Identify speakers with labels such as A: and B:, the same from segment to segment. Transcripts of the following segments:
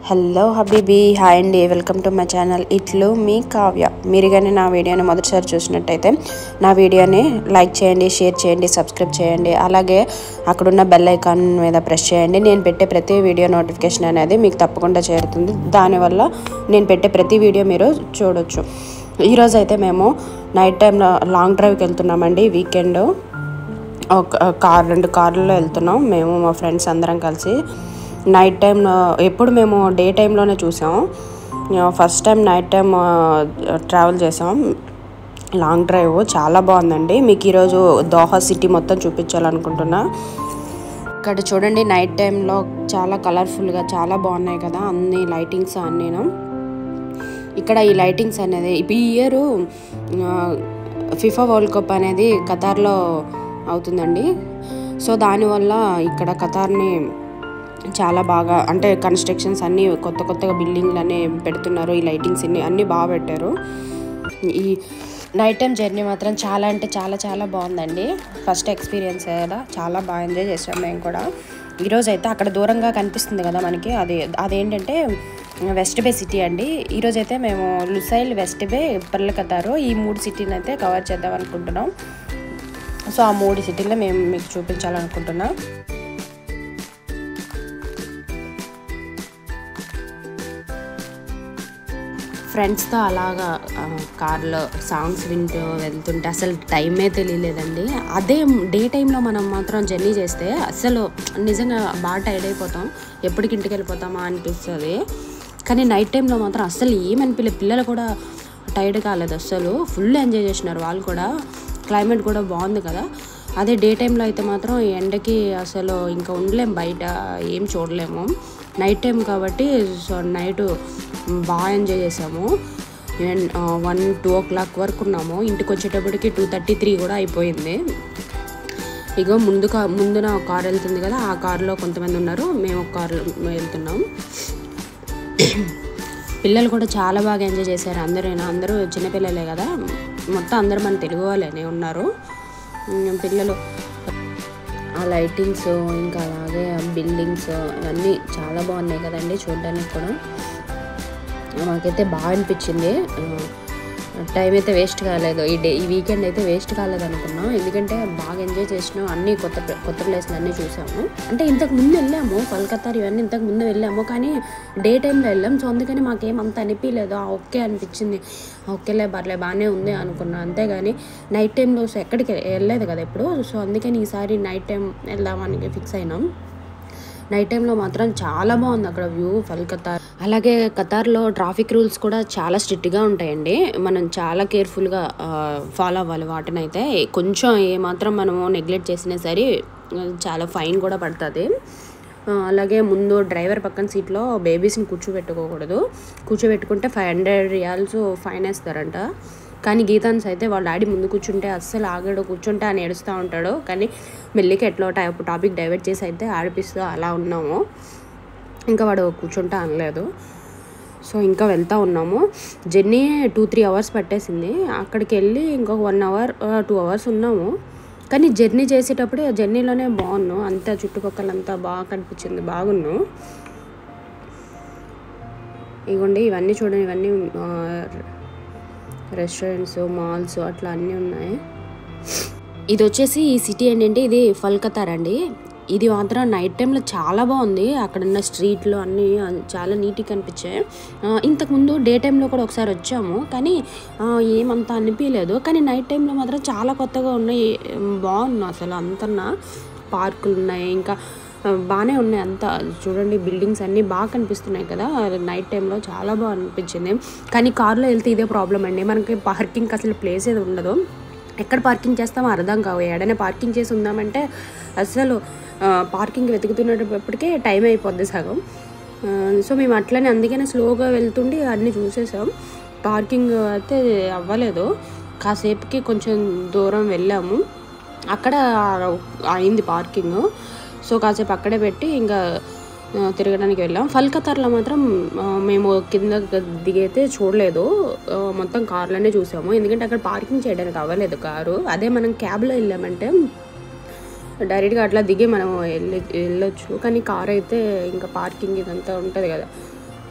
A: Hello హబీబీ hi అండి welcome to my channel ఇట్లు మీ కావ్య మీరు కానీ నా వీడియోని మొదటిసారి చూసినట్టయితే నా వీడియోని లైక్ చేయండి షేర్ చేయండి సబ్స్క్రైబ్ చేయండి అలాగే అక్కడున్న బెల్ ఐకాన్ మీద ప్రెస్ చేయండి నేను పెట్టే ప్రతి వీడియో నోటిఫికేషన్ అనేది మీకు తప్పకుండా చేరుతుంది దానివల్ల నేను పెట్టే ప్రతి వీడియో మీరు చూడొచ్చు ఈరోజు అయితే మేము నైట్ టైంలో లాంగ్ డ్రైవ్కి వెళ్తున్నామండి వీకెండ్ ఒక కార్ రెండు కార్లలో వెళ్తున్నాం మేము మా ఫ్రెండ్స్ అందరం కలిసి నైట్ టైం ఎప్పుడు మేము డే టైంలోనే చూసాం first time night time travel చేసాం లాంగ్ డ్రైవ్ చాలా బాగుందండి మీకు ఈరోజు దోహా సిటీ మొత్తం చూపించాలనుకుంటున్నా ఇక్కడ చూడండి నైట్ టైంలో చాలా కలర్ఫుల్గా చాలా బాగున్నాయి కదా అన్ని లైటింగ్స్ అన్నీను ఇక్కడ ఈ లైటింగ్స్ అనేది ఈ ఇయర్ ఫిఫా వరల్డ్ కప్ అనేది ఖతార్లో అవుతుందండి సో దానివల్ల ఇక్కడ ఖతార్ని చాలా బాగా అంటే కన్స్ట్రక్షన్స్ అన్నీ కొత్త కొత్తగా బిల్డింగ్లు అన్నీ పెడుతున్నారు ఈ లైటింగ్స్ అన్ని అన్నీ బాగా పెట్టారు ఈ నైట్ టైం జర్నీ మాత్రం చాలా అంటే చాలా చాలా బాగుందండి ఫస్ట్ ఎక్స్పీరియన్స్ కదా చాలా బాగా ఎంజాయ్ చేసాం మేము కూడా ఈరోజు అయితే అక్కడ దూరంగా కనిపిస్తుంది కదా మనకి అది అదేంటంటే వెస్ట్ బే సిటీ అండి ఈరోజు అయితే మేము లుసైల్ వెస్ట్ బే పర్ల కతారు ఈ మూడు సిటీని అయితే కవర్ చేద్దాం అనుకుంటున్నాం సో ఆ మూడు సిటీలో మేము మీకు చూపించాలనుకుంటున్నాం ఫ్రెండ్స్తో అలాగా కార్లో సాంగ్స్ వింటూ వెళ్తుంటే అసలు టైమే తెలియలేదండి అదే డే టైంలో మనం మాత్రం జర్నీ చేస్తే అసలు నిజంగా బాగా టైర్డ్ అయిపోతాం ఎప్పటికి ఇంటికి వెళ్ళిపోతామా అనిపిస్తుంది కానీ నైట్ టైంలో మాత్రం అస్సలు ఏమనిపించలేదు పిల్లలు కూడా టైర్డ్ కాలేదు అస్సలు ఫుల్ ఎంజాయ్ చేసినారు వాళ్ళు కూడా క్లైమేట్ కూడా బాగుంది కదా అదే డే టైంలో అయితే మాత్రం ఎండకి అసలు ఇంకా ఉండలేం బయట ఏం చూడలేము నైట్ టైం కాబట్టి సో నైట్ బాగా ఎంజాయ్ చేసాము వన్ టూ ఓ క్లాక్ వరకు ఉన్నాము ఇంటికి వచ్చేటప్పటికి టూ థర్టీ త్రీ కూడా అయిపోయింది ఇగో ముందు కా ముందున ఒక కార్ వెళ్తుంది కదా ఆ కార్లో కొంతమంది ఉన్నారు మేము ఒక కార్ వెళ్తున్నాం పిల్లలు కూడా చాలా బాగా ఎంజాయ్ చేశారు అందరూ అందరూ చిన్నపిల్లలే కదా మొత్తం అందరూ మన తెలుగు వాళ్ళనే ఉన్నారు పిల్లలు ఆ లైటింగ్స్ ఇంకా అలాగే బిల్డింగ్స్ ఇవన్నీ చాలా బాగున్నాయి కదండి చూడడానికి కూడా మాకైతే బాగా అనిపించింది టైం అయితే వేస్ట్ కాలేదు ఈ డే ఈ వీకెండ్ అయితే వేస్ట్ కాలేదు అనుకున్నాం ఎందుకంటే బాగా ఎంజాయ్ చేసినాం అన్ని కొత్త కొత్త ప్లేస్లు అన్నీ చూసాము అంటే ఇంతకు ముందు వెళ్ళాము కలకత్తా ఇవన్నీ ఇంతకు ముందు వెళ్ళాము కానీ డే టైంలో వెళ్ళాం సో అందుకని మాకేం అంత అనిపించలేదు ఓకే అనిపించింది ఓకేలే పర్లే బాగానే ఉంది అనుకున్నాం అంతేగాని నైట్ టైంలో సో ఎక్కడికి వెళ్ళలేదు కదా ఎప్పుడు సో అందుకని ఈసారి నైట్ టైం వెళ్దామని ఫిక్స్ అయినాం నైట్ టైంలో మాత్రం చాలా బాగుంది అక్కడ వ్యూ ఫల్కతా అలాగే ఖతార్లో ట్రాఫిక్ రూల్స్ కూడా చాలా స్ట్రిక్ట్గా ఉంటాయండి మనం చాలా కేర్ఫుల్గా ఫాలో అవ్వాలి వాటిని అయితే కొంచెం ఏమాత్రం మనము నెగ్లెక్ట్ చేసినా సరే చాలా ఫైన్ కూడా పడుతుంది అలాగే ముందు డ్రైవర్ పక్కన సీట్లో బేబీస్ని కూర్చోబెట్టుకోకూడదు కూర్చోబెట్టుకుంటే ఫైవ్ హండ్రెడ్ రియాల్స్ ఫైన్ వేస్తారంట కానీ గీతాన్స్ అయితే వాళ్ళ డాడీ ముందు కూర్చుంటే అస్సలు ఆగాడు కూర్చుంటే అని ఏడుస్తూ ఉంటాడు కానీ మెల్లికి ఎట్లా టైప్ టాపిక్ డైవర్ట్ చేసి అయితే ఆడిపిస్తూ అలా ఉన్నాము ఇంకా వాడు కూర్చుంటా అనలేదు సో ఇంకా వెళ్తూ ఉన్నాము జర్నీ టూ త్రీ అవర్స్ పట్టేసింది అక్కడికి వెళ్ళి ఇంకొక వన్ అవర్ టూ అవర్స్ ఉన్నాము కానీ జర్నీ చేసేటప్పుడే జర్నీలోనే బాగున్నాం అంతా చుట్టుపక్కలంతా బాగా కనిపించింది బాగున్నాం ఇవ్వండి ఇవన్నీ చూడండి ఇవన్నీ రెస్టారెంట్స్ మాల్స్ అట్లా అన్నీ ఉన్నాయి ఇది వచ్చేసి ఈ సిటీ ఏంటంటే ఇది ఫల్కతార్ అండి ఇది మాత్రం నైట్ టైంలో చాలా బాగుంది అక్కడ ఉన్న స్ట్రీట్లు అన్నీ చాలా నీట్గా కనిపించాయి ఇంతకుముందు డే టైంలో కూడా ఒకసారి వచ్చాము కానీ ఏమంత అనిపించలేదు కానీ నైట్ టైంలో మాత్రం చాలా కొత్తగా ఉన్నాయి బాగున్నాయి అసలు అంతన్నా పార్కులు ఉన్నాయి ఇంకా బాగానే ఉన్నాయి అంతా చూడండి బిల్డింగ్స్ అన్నీ బాగా కనిపిస్తున్నాయి కదా నైట్ టైంలో చాలా బాగా అనిపించింది కానీ కార్లో వెళ్తే ఇదే ప్రాబ్లం అండి మనకి పార్కింగ్ అసలు ప్లేస్ ఏది ఉండదు ఎక్కడ పార్కింగ్ చేస్తామో అర్థం కావు ఏడైనా పార్కింగ్ చేసి ఉందామంటే అసలు పార్కింగ్ వెతుకుతున్నప్పటికే టైం అయిపోద్ది సగం సో మేము అట్లనే అందుకనే స్లోగా వెళ్తుండి అన్నీ చూసేసాం పార్కింగ్ అయితే అవ్వలేదు కాసేపుకి కొంచెం దూరం వెళ్ళాము అక్కడ అయింది పార్కింగ్ సో కాసేపు అక్కడే పెట్టి ఇంకా తిరగడానికి వెళ్ళాం ఫల్కతార్లో మాత్రం మేము కింద దిగైతే చూడలేదు మొత్తం కార్లోనే చూసాము ఎందుకంటే అక్కడ పార్కింగ్ చేయడానికి అవ్వలేదు కారు అదే మనం క్యాబ్లో వెళ్ళామంటే డైరెక్ట్గా అట్లా దిగి మనం వెళ్ళి వెళ్ళొచ్చు కానీ కార్ అయితే ఇంకా పార్కింగ్ ఇదంతా ఉంటుంది కదా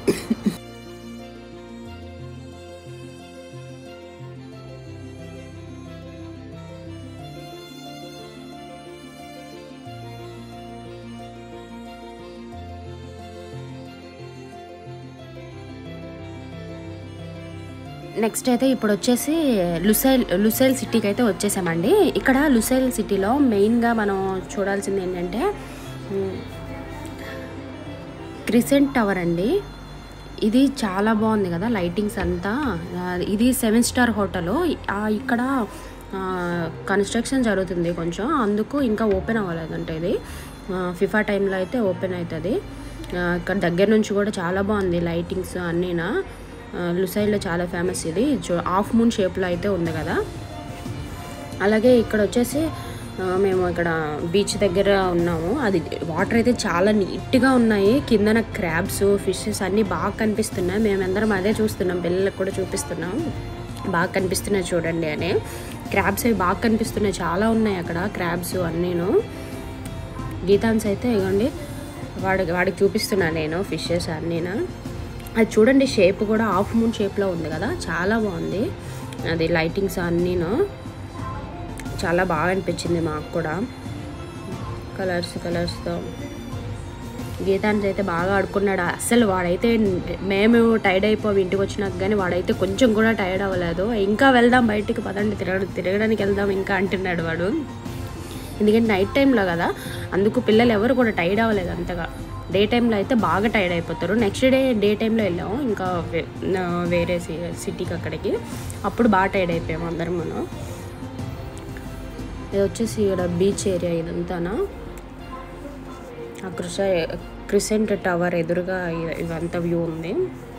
A: నెక్స్ట్ అయితే ఇప్పుడు వచ్చేసి లుసైల్ లుసైల్ సిటీకి అయితే వచ్చేసామండి ఇక్కడ లుసైల్ సిటీలో మెయిన్గా మనం చూడాల్సింది ఏంటంటే మ్, క్రిసెంట్ టవర్ అండి ఇది చాలా బాగుంది కదా లైటింగ్స్ అంతా ఆ, ఇది సెవెన్ స్టార్ హోటల్ ఇక్కడ ఆ, కన్స్ట్రక్షన్ జరుగుతుంది కొంచెం అందుకు ఇంకా ఓపెన్ అవ్వలేదంట ఇది ఆ, ఫిఫా టైంలో అయితే ఓపెన్ అవుతుంది ఆ, ఇక్కడ దగ్గర నుంచి కూడా చాలా బాగుంది లైటింగ్స్ అన్నీనా ఆ, లుసైల్లో చాలా ఫేమస్ ఇది చూ- హాఫ్ మూన్ షేప్లో అయితే ఉంది కదా అలాగే ఇక్కడ వచ్చేసి ఆ, మేము ఇక్కడ బీచ్ దగ్గర ఉన్నాము అది వాటర్ అయితే చాలా నీట్గా ఉన్నాయి కిందన క్రాబ్స్ ఫిషెస్ అన్నీ బాగా కనిపిస్తున్నాయి మేమందరం అదే చూస్తున్నాం పిల్లలకు కూడా చూపిస్తున్నాం బాగా కనిపిస్తున్నాయి చూడండి అని క్రాబ్స్ అవి బాగా కనిపిస్తున్నాయి చాలా ఉన్నాయి అక్కడ క్రాబ్స్ అన్నీను గీతాన్స్ అయితే ఇగోండి వాడికి వాడికి చూపిస్తున్నాను నేను ఫిషెస్ అన్నీనా అది చూడండి షేప్ కూడా హాఫ్ మూన్ షేప్లో ఉంది కదా చాలా బాగుంది అది లైటింగ్స్ అన్నీను చాలా బాగా అనిపించింది మాకు కూడా కలర్స్ కలర్స్తో గీతాంజ్ అయితే బాగా ఆడుకున్నాడు అస్సలు వాడైతే మేము టైర్డ్ అయిపోయి ఇంటికి వచ్చినాక కానీ వాడైతే కొంచెం కూడా టైర్డ్ అవ్వలేదు ఇంకా వెళ్దాం బయటికి పదండి తిరగ తిరగడానికి వెళ్దాం ఇంకా అంటున్నాడు వాడు ఎందుకంటే నైట్ టైంలో కదా అందుకు పిల్లలు ఎవరు కూడా టైర్డ్ అవ్వలేదు అంతగా డే టైంలో అయితే బాగా టైర్డ్ అయిపోతారు నెక్స్ట్ డే డే టైంలో వెళ్ళాము ఇంకా వే- ఆ, వేరే సి- సిటీకి అక్కడికి అప్పుడు బాగా టైర్డ్ అయిపోయాము అందరం మనం ఇది వచ్చేసి ఇక్కడ బీచ్ ఏరియా ఇదంతానా ఆ క్రిస క్రిసెంట్ టవర్ ఎదురుగా ఇ- ఇదంతా వ్యూ ఉంది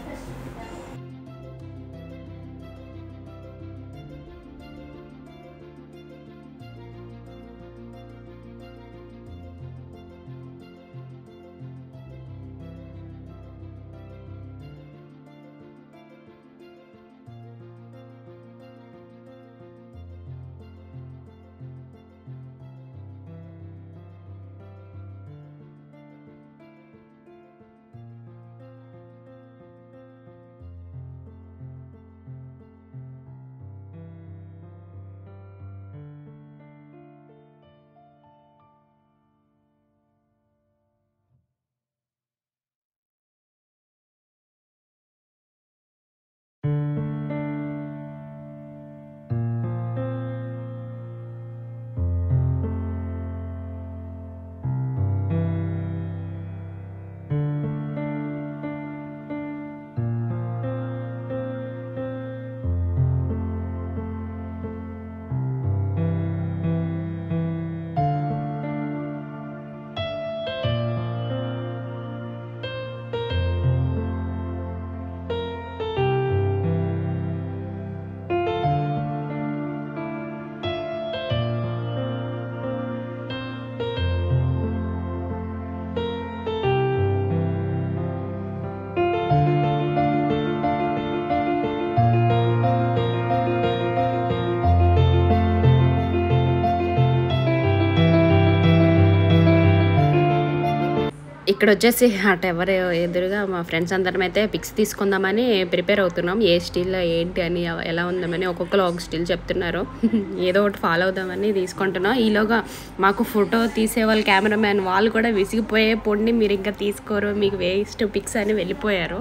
A: ఇక్కడ వచ్చేసి ఆ టవర్ ఎదురుగా మా ఫ్రెండ్స్ అందరం అయితే పిక్స్ తీసుకుందామని ప్రిపేర్ అవుతున్నాం ఏ స్టిల్ ఏంటి అని ఎలా ఉందామని ఒక్కొక్కరు ఒక స్టిల్ చెప్తున్నారు ఏదో ఒకటి ఫాలో అవుదామని తీసుకుంటున్నాం ఈలోగా మాకు ఫోటో తీసే వాళ్ళు కెమెరామ్యాన్ వాళ్ళు కూడా విసిగిపోయే పొండి మీరు ఇంకా తీసుకోరు మీకు వేస్ట్ పిక్స్ అని వెళ్ళిపోయారు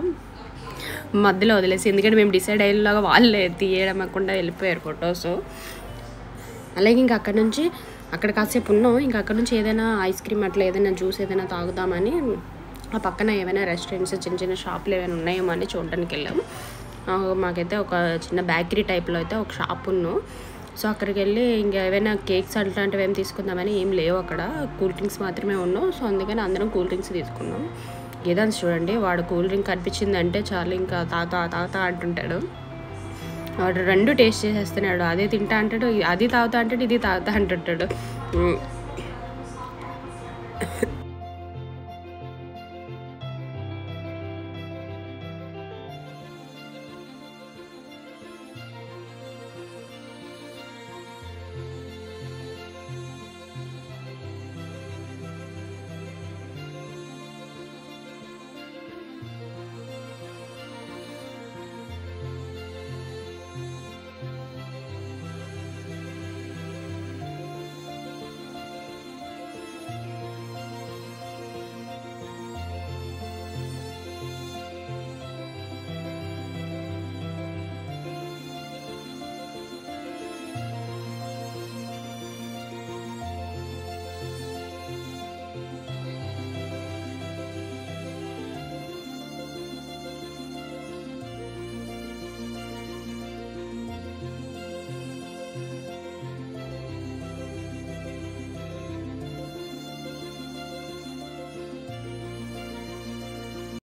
A: మధ్యలో వదిలేసి ఎందుకంటే మేము డిసైడ్ అయ్యేలాగా వాళ్ళే తీయడమకుండా వెళ్ళిపోయారు ఫొటోస్ అలాగే ఇంకా అక్కడ నుంచి అక్కడ కాసేపు ఉన్నాం ఇంకా అక్కడ నుంచి ఏదైనా ఐస్ క్రీమ్ అట్లా ఏదైనా జ్యూస్ ఏదైనా తాగుదామని ఆ పక్కన ఏమైనా రెస్టారెంట్స్ చిన్న చిన్న షాపులు ఏమైనా ఉన్నాయేమో అని చూడడానికి వెళ్ళాం ఆ, మాకైతే ఒక చిన్న బేకరీ టైప్లో అయితే ఒక షాప్ ఉన్నాం సో అక్కడికి వెళ్ళి ఇంకా ఏమైనా కేక్స్ అట్లాంటివి ఏం తీసుకుందామని ఏం లేవు అక్కడ కూల్ డ్రింక్స్ మాత్రమే ఉన్నాం సో అందుకని అందరం కూల్ డ్రింక్స్ తీసుకున్నాం ఏదని చూడండి వాడు కూల్ డ్రింక్ కనిపించింది అంటే చాలు ఇంకా తాత తాత అంటుంటాడు వాడు రెండు టేస్ట్ చేసేస్తున్నాడు అదే తింటా అంటాడు అది తాగుతా అంటాడు ఇది తాగుతా అంటుంటాడు ఉమ్.